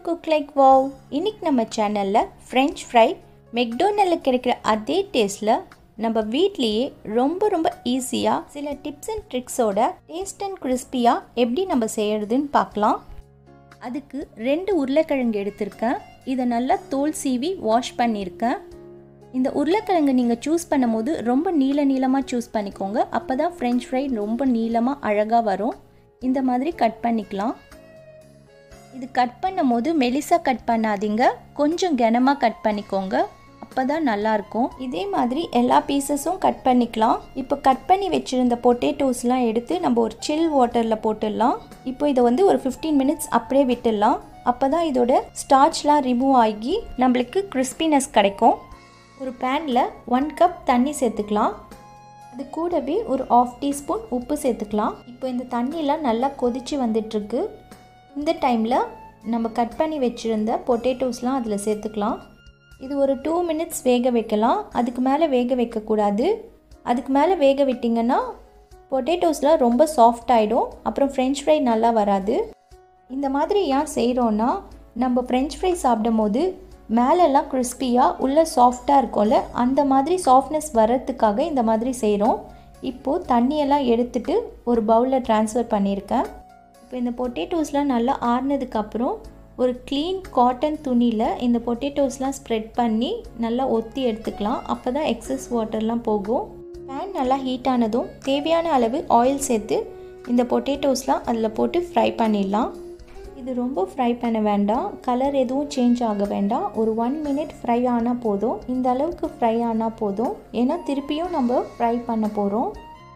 cook like wow இன்னைக்கு நம்ம சேனலில் ஃப்ரெஞ்ச் ஃப்ரை மெக்டோனலில் கிடைக்கிற அதே டேஸ்ட்டில் நம்ம வீட்லேயே ரொம்ப ரொம்ப ஈஸியாக சில டிப்ஸ் அண்ட் ட்ரிக்ஸோட டேஸ்ட் அண்ட் கிறிஸ்பியாக எப்படி நம்ம செய்யறதுன்னு பார்க்கலாம் அதுக்கு ரெண்டு உருளைக்கிழங்கு எடுத்திருக்கேன் இதை நல்லா தோல் சீவி வாஷ் பண்ணியிருக்கேன் இந்த உருளைக்கிழங்கு நீங்கள் சூஸ் பண்ணும்போது ரொம்ப நீள நீளமாக சூஸ் பண்ணிக்கோங்க அப்போ தான் ஃப்ரெஞ்ச் ஃப்ரை ரொம்ப நீளமாக அழகாக வரும் இந்த மாதிரி கட் பண்ணிக்கலாம் இது கட் பண்ணும் போது மெலிசாக கட் பண்ணாதீங்க கொஞ்சம் கனமாக கட் பண்ணிக்கோங்க அப்போ தான் நல்லாயிருக்கும் இதே மாதிரி எல்லா பீசஸும் கட் பண்ணிக்கலாம் இப்போ கட் பண்ணி வச்சுருந்த பொட்டேட்டோஸ்லாம் எடுத்து நம்ம ஒரு சில் வாட்டரில் போட்டுடலாம் இப்போ இதை வந்து ஒரு ஃபிஃப்டீன் மினிட்ஸ் அப்படியே விட்டுடலாம் அப்போ தான் இதோட ஸ்டார்ச்லாம் ரிமூவ் ஆகி நம்மளுக்கு கிறிஸ்பினஸ் கிடைக்கும் ஒரு பேனில் ஒன் கப் தண்ணி சேர்த்துக்கலாம் அது கூடவே ஒரு ஆஃப் டீஸ்பூன் உப்பு சேர்த்துக்கலாம் இப்போ இந்த தண்ணியெலாம் நல்லா கொதித்து வந்துட்டுருக்கு இந்த டைமில் நம்ம கட் பண்ணி வச்சுருந்த பொட்டேட்டோஸ்லாம் அதில் சேர்த்துக்கலாம் இது ஒரு டூ மினிட்ஸ் வேக வைக்கலாம் அதுக்கு மேலே வேக வைக்கக்கூடாது அதுக்கு மேலே வேக விட்டிங்கன்னா பொட்டேட்டோஸ்லாம் ரொம்ப சாஃப்ட் ஆகிடும் அப்புறம் ஃப்ரெஞ்ச் ஃப்ரை நல்லா வராது இந்த மாதிரி ஏன் செய்கிறோன்னா நம்ம ஃப்ரெஞ்ச் ஃப்ரை சாப்பிடும் போது மேலெல்லாம் கிறிஸ்பியாக உள்ளே சாஃப்டாக இருக்கும்ல அந்த மாதிரி சாஃப்ட்னஸ் வர்றதுக்காக இந்த மாதிரி செய்கிறோம் இப்போது தண்ணியெல்லாம் எடுத்துட்டு ஒரு பவுலில் ட்ரான்ஸ்ஃபர் பண்ணியிருக்கேன் இப்போ இந்த பொட்டேட்டோஸ்லாம் நல்லா ஆறுனதுக்கப்புறம் ஒரு க்ளீன் காட்டன் துணியில் இந்த பொட்டேட்டோஸ்லாம் ஸ்ப்ரெட் பண்ணி நல்லா ஒத்தி எடுத்துக்கலாம் அப்போ தான் எக்ஸஸ் வாட்டர்லாம் போகும் பேன் நல்லா ஹீட் ஆனதும் தேவையான அளவு ஆயில் சேர்த்து இந்த பொட்டேட்டோஸ்லாம் அதில் போட்டு ஃப்ரை பண்ணிடலாம் இது ரொம்ப ஃப்ரை பண்ண வேண்டாம் கலர் எதுவும் சேஞ்ச் ஆக வேண்டாம் ஒரு ஒன் மினிட் ஃப்ரை ஆனால் போதும் இந்த அளவுக்கு ஃப்ரை ஆனால் போதும் ஏன்னா திருப்பியும் நம்ம ஃப்ரை பண்ண போகிறோம்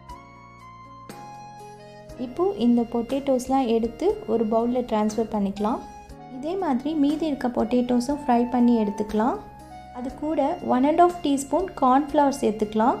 இப்போது இந்த பொட்டேட்டோஸ்லாம் எடுத்து ஒரு பவுலில் ட்ரான்ஸ்ஃபர் பண்ணிக்கலாம் இதே மாதிரி மீதி இருக்க பொட்டேட்டோஸும் ஃப்ரை பண்ணி எடுத்துக்கலாம் அது கூட one and half teaspoon cornflour சேர்த்துக்கலாம்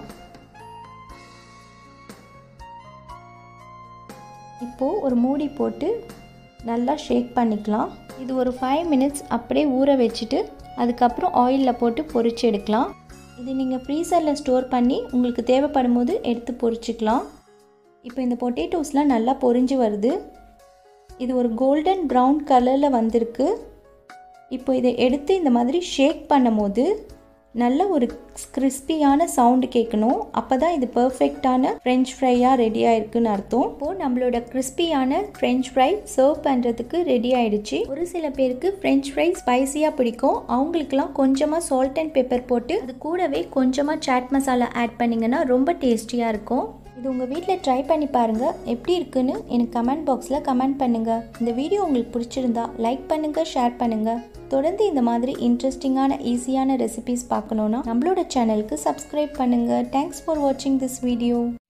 இப்போது ஒரு மூடி போட்டு நல்லா ஷேக் பண்ணிக்கலாம் இது ஒரு ஃபைவ் மினிட்ஸ் அப்படியே ஊற வச்சுட்டு அதுக்கப்புறம் ஆயிலில் போட்டு பொரிச்சு எடுக்கலாம் இது நீங்கள் ஃப்ரீசரில் ஸ்டோர் பண்ணி உங்களுக்கு தேவைப்படும் போது எடுத்து பொரிச்சுக்கலாம் இப்போ இந்த பொட்டேட்டோஸ்லாம் நல்லா பொரிஞ்சு வருது இது ஒரு கோல்டன் ப்ரௌன் கலரில் வந்திருக்கு இப்போ இதை எடுத்து இந்த மாதிரி ஷேக் பண்ணும் போது நல்ல ஒரு கிறிஸ்பியான சவுண்டு கேட்கணும் அப்போ தான் இது பர்ஃபெக்டான ஃப்ரெஞ்ச் ஃப்ரையாக ரெடி ஆயிருக்குன்னு அர்த்தம் இப்போது நம்மளோட கிறிஸ்பியான ஃப்ரெஞ்ச் ஃப்ரை சர்வ் பண்ணுறதுக்கு ரெடி ஆயிடுச்சு ஒரு சில பேருக்கு ஃப்ரெஞ்ச் ஃப்ரை ஸ்பைசியாக பிடிக்கும் அவங்களுக்குலாம் கொஞ்சமாக சால்ட் அண்ட் பெப்பர் போட்டு அது கூடவே கொஞ்சமாக சாட் மசாலா ஆட் பண்ணிங்கன்னா ரொம்ப டேஸ்டியாக இருக்கும் இது உங்கள் வீட்டில் ட்ரை பண்ணி பாருங்கள் எப்படி இருக்குன்னு எனக்கு கமெண்ட் பாக்ஸில் கமெண்ட் பண்ணுங்கள் இந்த வீடியோ உங்களுக்கு பிடிச்சிருந்தா லைக் பண்ணுங்கள் ஷேர் பண்ணுங்கள் தொடர்ந்து இந்த மாதிரி இன்ட்ரெஸ்டிங்கான ஈஸியான ரெசிபிஸ் பார்க்கணுன்னா நம்மளோட சேனலுக்கு சப்ஸ்கிரைப் பண்ணுங்கள் தேங்க்ஸ் ஃபார் வாட்சிங் திஸ் வீடியோ